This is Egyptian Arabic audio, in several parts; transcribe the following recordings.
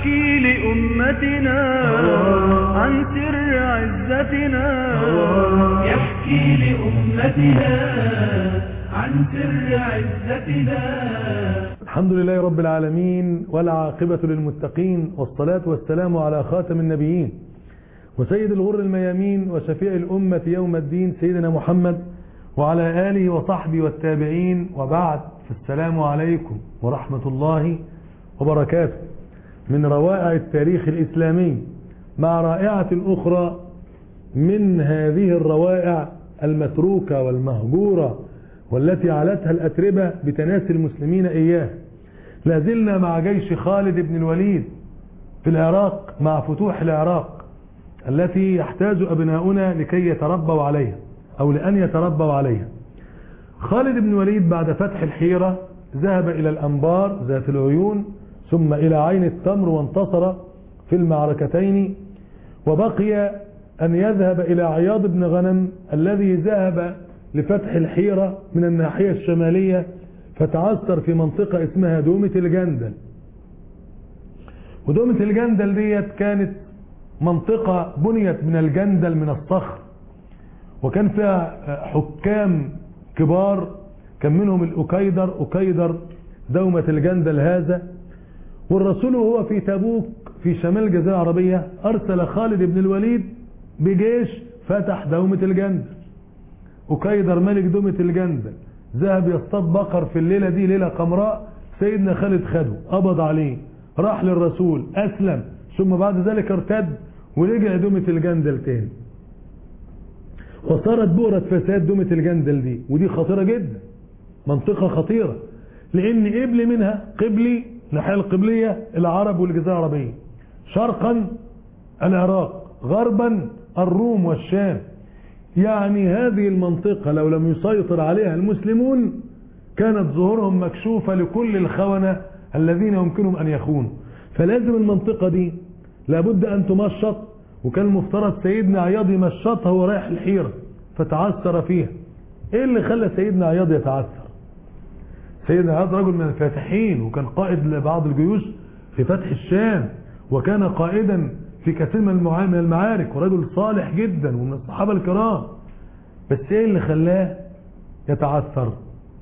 يحكي لأمتنا عن سر عزتنا يحكي لأمتنا عن سر عزتنا الحمد لله رب العالمين والعاقبة للمتقين والصلاة والسلام على خاتم النبيين وسيد الغر الميامين وشفيع الأمة يوم الدين سيدنا محمد وعلى آله وصحبه والتابعين وبعد فالسلام عليكم ورحمة الله وبركاته من روائع التاريخ الإسلامي مع رائعة أخرى من هذه الروائع المتروكة والمهجورة والتي علتها الأتربة بتناسي المسلمين إياه لازلنا مع جيش خالد بن الوليد في العراق مع فتوح العراق التي يحتاج أبناؤنا لكي يتربوا عليها أو لأن يتربوا عليها خالد بن الوليد بعد فتح الحيرة ذهب إلى الأنبار ذات العيون ثم إلى عين التمر وانتصر في المعركتين وبقي أن يذهب إلى عياض بن غنم الذي ذهب لفتح الحيرة من الناحية الشمالية فتعثر في منطقة اسمها دومة الجندل ودومة الجندل ديت كانت منطقة بنيت من الجندل من الصخر وكان فيها حكام كبار كان منهم الأكيدر أكيدر دومة الجندل هذا والرسول وهو في تبوك في شمال الجزيرة العربية أرسل خالد بن الوليد بجيش فتح دومة الجندل أكيدر ملك دومة الجندل ذهب يصطاد بقر في الليلة دي ليلة قمراء سيدنا خالد خده قبض عليه راح للرسول أسلم ثم بعد ذلك ارتد ورجع دومة الجندل تاني وصارت بؤرة فساد دومة الجندل دي ودي خطيرة جدا منطقة خطيرة لأن قبل منها قبلي الناحية القبلية العرب والجزيرة العربية شرقا العراق غربا الروم والشام يعني هذه المنطقة لو لم يسيطر عليها المسلمون كانت ظهورهم مكشوفة لكل الخونة الذين يمكنهم أن يخونوا فلازم المنطقة دي لابد أن تمشط وكان المفترض سيدنا عياض يمشطها وهو رايح الحيرة فتعثر فيها ايه اللي خلى سيدنا عياض يتعثر سيدنا عياض رجل من الفاتحين وكان قائد لبعض الجيوش في فتح الشام وكان قائدا في كثير من المعارك ورجل صالح جدا ومن الصحابة الكرام بس ايه اللي خلاه يتعثر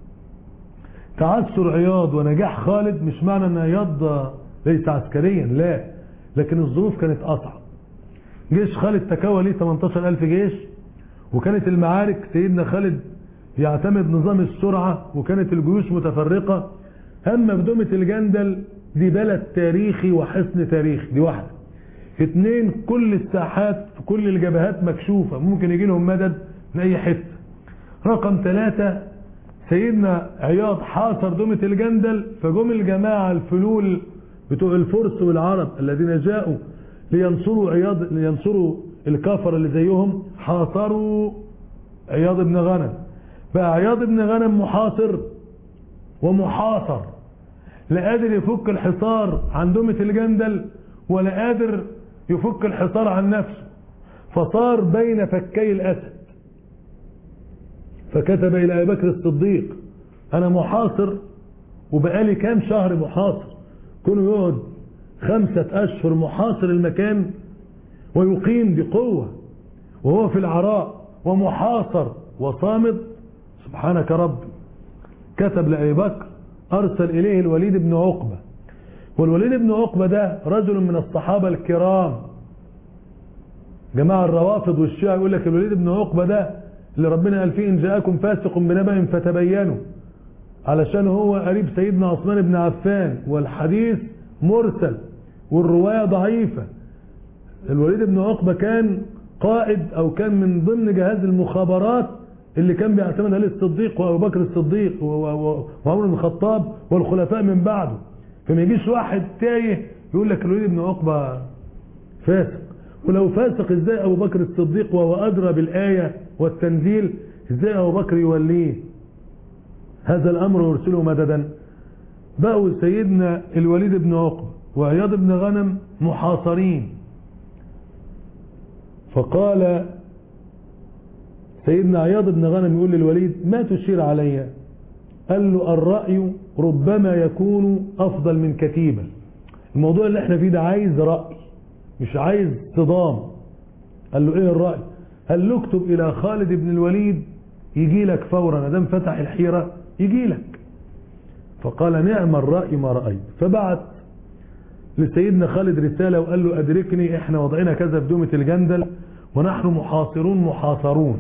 تعثر عياض ونجاح خالد مش معنى ان عياض ليس عسكريا لا لكن الظروف كانت اصعب جيش خالد تكون ليه 18000 جيش وكانت المعارك سيدنا خالد يعتمد نظام السرعة وكانت الجيوش متفرقة اما في دومة الجندل دي بلد تاريخي وحصن تاريخي دي واحدة اثنين كل الساحات في كل الجبهات مكشوفة ممكن يجي لهم مدد من اي حتة رقم ثلاثة سيدنا عياض حاصر دومة الجندل فجم الجماعة الفلول بتوع الفرس والعرب الذين جاءوا لينصروا عياض لينصروا الكفر اللي زيهم حاصروا عياض بن غنم بقى عياض بن غنم محاصر ومحاصر لا قادر يفك الحصار عن دومة الجندل ولا قادر يفك الحصار عن نفسه فصار بين فكي الأسد فكتب إلى أبي بكر الصديق أنا محاصر وبقالي كام شهر محاصر كونه يقعد خمسة أشهر محاصر المكان ويقيم بقوة وهو في العراء ومحاصر وصامد سبحانك ربي كتب لأبي بكر أرسل إليه الوليد بن عقبة والوليد بن عقبة ده رجل من الصحابة الكرام جماعة الروافض والشيعة يقول لك الوليد بن عقبة ده اللي ربنا قال فيه إن جاءكم فاسق بنبأ فتبينوا علشان هو قريب سيدنا عثمان بن عفان والحديث مرسل والرواية ضعيفة الوليد بن عقبة كان قائد او كان من ضمن جهاز المخابرات اللي كان بيعتمد عليه الصديق وابو بكر الصديق وعمر بن الخطاب والخلفاء من بعده فما يجيش واحد تايه يقول لك الوليد بن عقبة فاسق ولو فاسق ازاي ابو بكر الصديق وهو ادرى بالايه والتنزيل ازاي ابو بكر يوليه هذا الامر يرسله مددا بقوا سيدنا الوليد بن عقبة وعياض بن غنم محاصرين فقال سيدنا عياض بن غنم يقول للوليد ما تشير علي قال له الرأي ربما يكون أفضل من كتيبة الموضوع اللي احنا فيه ده عايز رأي مش عايز صدام قال له ايه الرأي قال له اكتب الى خالد بن الوليد يجي لك فورا ما دام فتح الحيرة يجي لك فقال نعم الرأي ما رأيت فبعت لسيدنا خالد رسالة وقال له أدركني احنا وضعنا كذا في دومة الجندل ونحن محاصرون محاصرون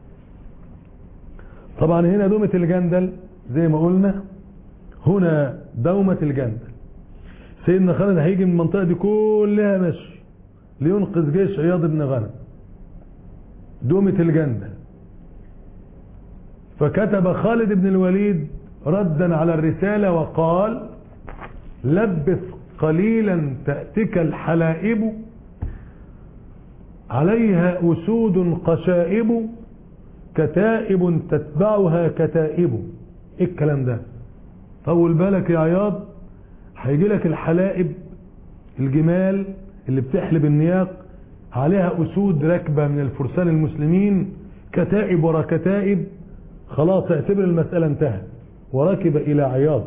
طبعا هنا دومة الجندل زي ما قلنا هنا دومة الجندل سيدنا خالد هيجي من المنطقة دي كلها مشي لينقذ جيش عياض بن غنم دومة الجندل فكتب خالد بن الوليد ردا على الرسالة وقال لبث قليلا تأتك الحلائب عليها أسود قشائب كتائب تتبعها كتائب ايه الكلام ده طول بالك يا عياض هيجي لك الحلائب الجمال اللي بتحلب النياق عليها أسود راكبة من الفرسان المسلمين كتائب ورا كتائب خلاص اعتبر المسألة انتهت وركب إلى عياض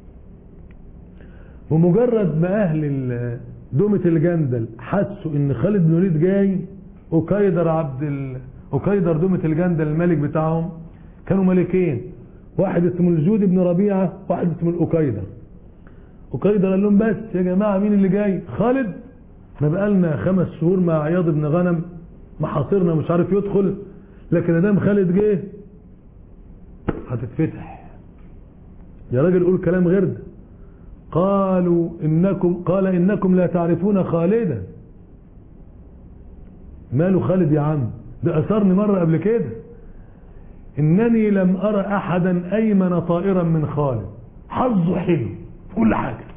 بمجرد ما أهل دومة الجندل حسوا إن خالد بن وليد جاي أكيدر عبد ال... أكيدر دومة الجندل الملك بتاعهم كانوا ملكين واحد اسمه الجود بن ربيعة واحد اسمه الأكيدر أكيدر قال لهم بس يا جماعة مين اللي جاي خالد ما بقالنا خمس شهور مع عياض بن غنم محاصرنا مش عارف يدخل لكن ادام خالد جه هتتفتح يا راجل قول كلام غير ده قالوا انكم قال انكم لا تعرفون خالدا ماله خالد يا عم ده اثرني مرة قبل كده انني لم ارى احدا ايمن طائرا من خالد حظه حلو في كل حاجة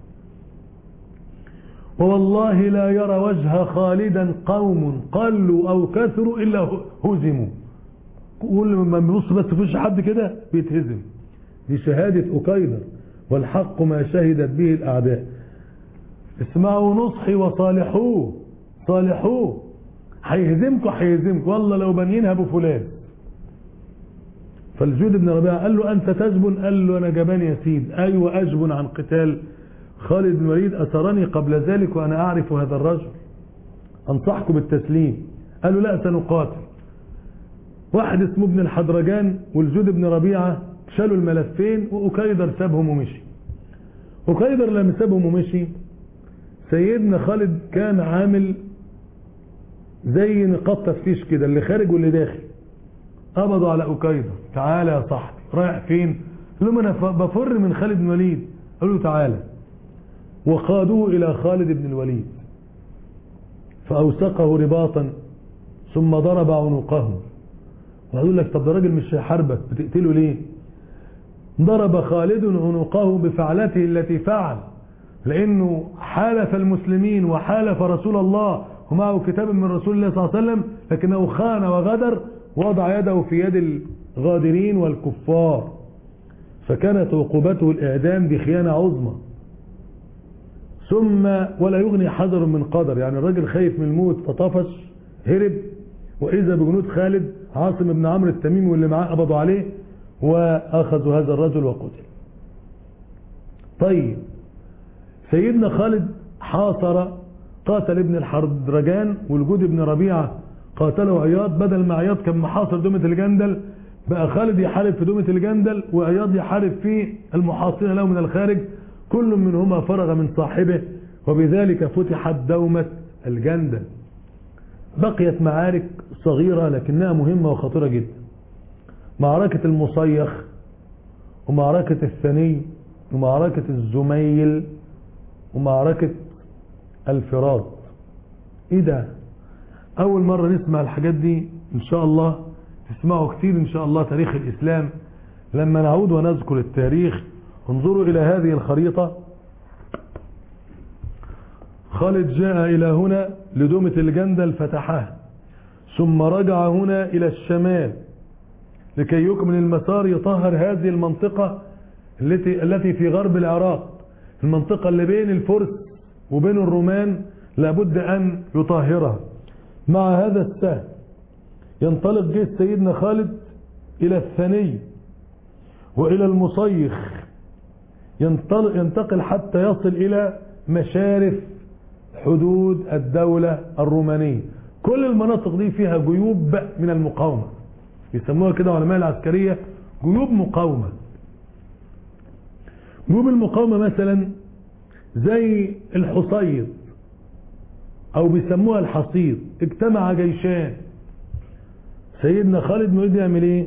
ووالله لا يرى وجه خالدا قوم قلوا او كثروا الا هزموا كل ما بيبص بس في وش حد كده بيتهزم دي شهادة أكيدر والحق ما شهدت به الأعداء اسمعوا نصحي وصالحوه صالحوه هيهزمكوا هيهزمكوا والله لو بنينها بفلان فالجود بن ربيعة قال له أنت تجبن قال له أنا جبان يا سيد أيوة أجبن عن قتال خالد بن الوليد أثرني قبل ذلك وأنا أعرف هذا الرجل أنصحكم بالتسليم قالوا لا سنقاتل واحد اسمه ابن الحدرجان والجود بن ربيعة شالوا الملفين وأكيدر سابهم ومشي أكيدر لما سابهم ومشي سيدنا خالد كان عامل زي نقاط تفتيش كده اللي خارج واللي داخل قبضوا على أكيدر تعالى يا صاحبي رايح فين قال لهم أنا بفر من خالد بن الوليد قالوا له تعالى وقادوه إلى خالد بن الوليد فأوثقه رباطا ثم ضرب عنقه وهقول لك طب ده راجل مش هيحاربك بتقتله ليه ضرب خالد عنقه بفعلته التي فعل لانه حالف المسلمين وحالف رسول الله ومعه كتاب من رسول الله صلى الله عليه وسلم لكنه خان وغدر وضع يده في يد الغادرين والكفار فكانت عقوبته الاعدام دي خيانة عظمى ثم ولا يغني حذر من قدر يعني الراجل خايف من الموت فطفش هرب واذا بجنود خالد عاصم بن عمرو التميمي واللي معاه قبضوا عليه واخذوا هذا الرجل وقتل طيب سيدنا خالد حاصر قاتل ابن الحردرجان والجود بن ربيعة قاتله عياض بدل ما عياض كان محاصر دومة الجندل بقى خالد يحارب في دومة الجندل وعياض يحارب في المحاصرين له من الخارج كل منهما فرغ من صاحبه وبذلك فتحت دومة الجندل بقيت معارك صغيرة لكنها مهمة وخطيرة جدا معركة المصيخ ومعركة الثني ومعركة الزميل ومعركة الفراد ايه ده اول مرة نسمع الحاجات دي ان شاء الله تسمعوا كتير ان شاء الله تاريخ الاسلام لما نعود ونذكر التاريخ انظروا الى هذه الخريطة خالد جاء الى هنا لدومة الجندل فتحها ثم رجع هنا الى الشمال لكي يكمل المسار يطهر هذه المنطقة التي التي في غرب العراق المنطقة اللي بين الفرس وبين الرومان لابد أن يطهرها مع هذا السهم ينطلق جيش سيدنا خالد إلى الثني وإلى المصيخ ينتقل حتى يصل إلى مشارف حدود الدولة الرومانية كل المناطق دي فيها جيوب من المقاومة يسموها كده علماء العسكرية جيوب مقاومة جيوب المقاومة مثلا زي الحصيد او بيسموها الحصيد اجتمع جيشان سيدنا خالد يريد يعمل ايه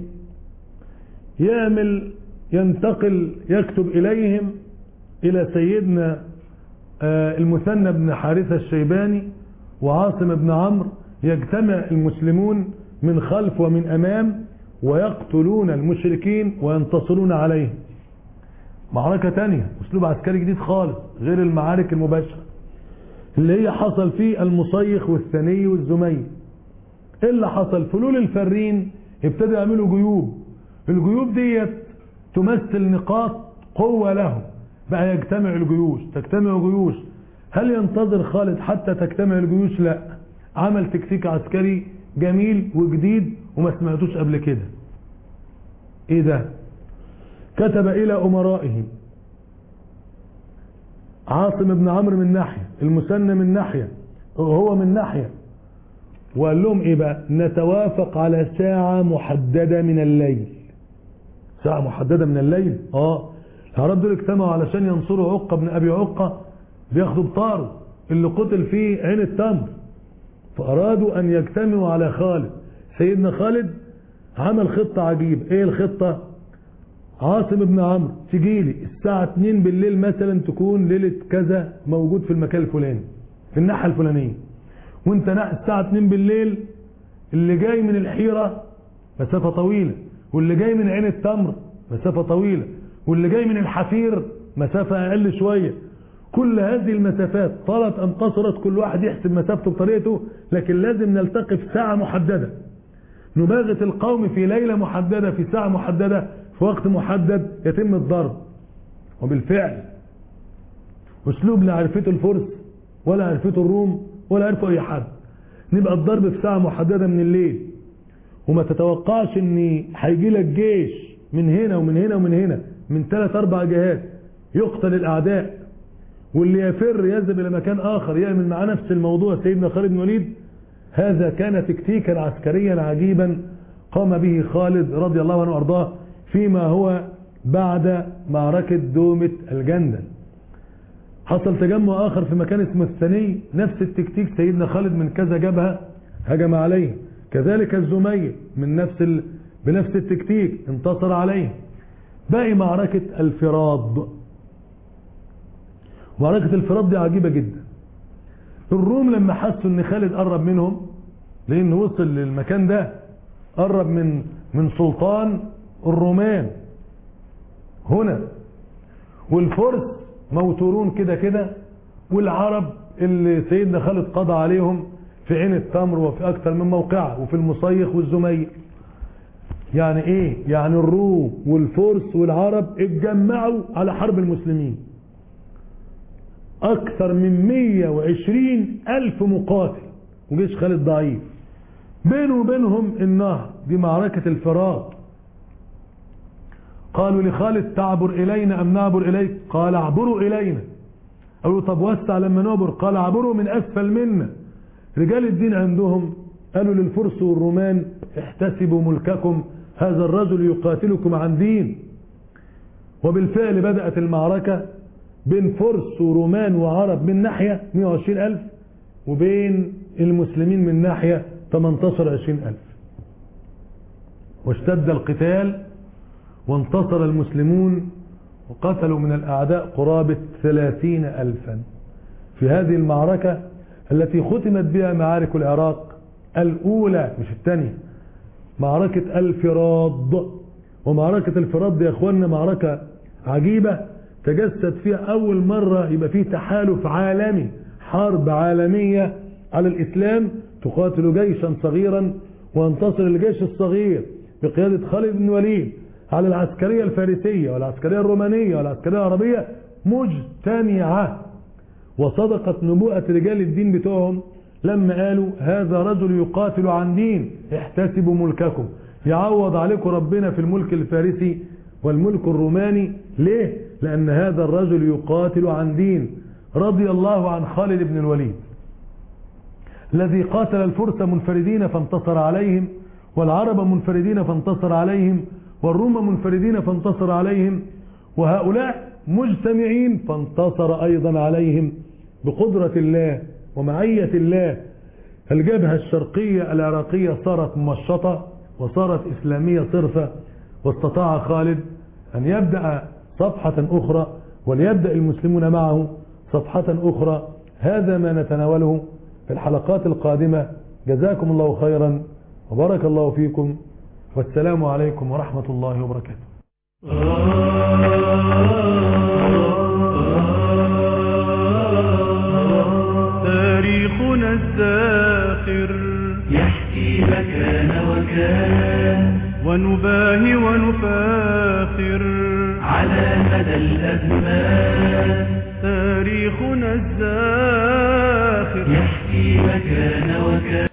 يعمل ينتقل يكتب اليهم الى سيدنا آه، المثنى بن حارثة الشيباني وعاصم بن عمرو يجتمع المسلمون من خلف ومن امام ويقتلون المشركين وينتصرون عليهم معركة تانية اسلوب عسكري جديد خالص غير المعارك المباشرة اللي هي حصل فيه المصيخ والثني والزمي ايه اللي حصل فلول الفرين ابتدوا يعملوا جيوب الجيوب ديت تمثل نقاط قوة لهم بقى يجتمع الجيوش تجتمع جيوش هل ينتظر خالد حتى تجتمع الجيوش لا عمل تكتيك عسكري جميل وجديد وما سمعتوش قبل كده ايه ده كتب الى امرائه عاصم بن عمرو من ناحية المثنى من ناحية وهو من ناحية وقال لهم ايه بقى نتوافق على ساعة محددة من الليل ساعة محددة من الليل اه العرب دول اجتمعوا علشان ينصروا عقة بن ابي عقة بياخدوا بطاره اللي قتل فيه عين التمر فارادوا ان يجتمعوا على خالد سيدنا خالد عمل خطة عجيبة ايه الخطة عاصم بن عمرو تجيلي الساعة 2 بالليل مثلا تكون ليلة كذا موجود في المكان الفلاني في الناحية الفلانية وانت ناحية الساعة 2 بالليل اللي جاي من الحيرة مسافة طويلة واللي جاي من عين التمر مسافة طويلة واللي جاي من الحفير مسافة اقل شوية كل هذه المسافات طالت ان قصرت كل واحد يحسب مسافته بطريقته لكن لازم نلتقي في ساعة محددة نباغت القوم في ليلة محددة في ساعة محددة في وقت محدد يتم الضرب وبالفعل اسلوب لا عرفته الفرس ولا عرفته الروم ولا عرفه اي حد نبقى الضرب في ساعة محددة من الليل وما تتوقعش ان هيجي لك جيش من هنا ومن هنا ومن هنا من ثلاث اربع جهات يقتل الاعداء واللي يفر يذهب الى مكان اخر يعمل معاه نفس الموضوع سيدنا خالد بن الوليد هذا كان تكتيكا عسكريا عجيبا قام به خالد رضي الله عنه وارضاه فيما هو بعد معركة دومة الجندل حصل تجمع آخر في مكان اسمه الثني نفس التكتيك سيدنا خالد من كذا جبهة هجم عليه كذلك الزمية من نفس ال... بنفس التكتيك انتصر عليه باقي معركة الفراد معركة الفراد دي عجيبة جدا الروم لما حسوا ان خالد قرب منهم لانه وصل للمكان ده قرب من من سلطان الرومان هنا والفرس موتورون كده كده والعرب اللي سيدنا خالد قضى عليهم في عين التمر وفي اكثر من موقعه وفي المصيخ والزمية يعني ايه يعني الروم والفرس والعرب اتجمعوا على حرب المسلمين اكثر من 120 الف مقاتل وجيش خالد ضعيف بينه وبينهم النهر دي معركة الفرات قالوا لخالد تعبر إلينا أم نعبر إليك قال اعبروا إلينا قالوا طب وسع لما نعبر قال اعبروا من أسفل منا رجال الدين عندهم قالوا للفرس والرومان احتسبوا ملككم هذا الرجل يقاتلكم عن دين وبالفعل بدأت المعركة بين فرس ورومان وعرب من ناحية 120 ألف وبين المسلمين من ناحية 18 20 ألف واشتد القتال وانتصر المسلمون وقتلوا من الأعداء قرابة ثلاثين ألفا في هذه المعركة التي ختمت بها معارك العراق الأولى مش الثانية معركة الفراد ومعركة الفراد دي يا اخوانا معركة عجيبة تجسد فيها أول مرة يبقى فيه تحالف عالمي حرب عالمية على الإسلام تقاتل جيشا صغيرا وانتصر الجيش الصغير بقيادة خالد بن وليد على العسكرية الفارسية والعسكرية الرومانية والعسكرية العربية مجتمعة وصدقت نبوءة رجال الدين بتوعهم لما قالوا هذا رجل يقاتل عن دين احتسبوا ملككم يعوض عليكم ربنا في الملك الفارسي والملك الروماني ليه؟ لأن هذا الرجل يقاتل عن دين رضي الله عن خالد بن الوليد الذي قاتل الفرس منفردين فانتصر عليهم والعرب منفردين فانتصر عليهم والروم منفردين فانتصر عليهم وهؤلاء مجتمعين فانتصر أيضا عليهم بقدرة الله ومعية الله الجبهة الشرقية العراقية صارت ممشطة وصارت إسلامية صرفة واستطاع خالد أن يبدأ صفحة أخرى وليبدأ المسلمون معه صفحة أخرى هذا ما نتناوله في الحلقات القادمة جزاكم الله خيرا وبارك الله فيكم والسلام عليكم ورحمة الله وبركاته تاريخنا الزاخر يحكي مكان وكان ونباهي ونفاخر على مدى الأزمان تاريخنا الزاخر يحكي مكان وكان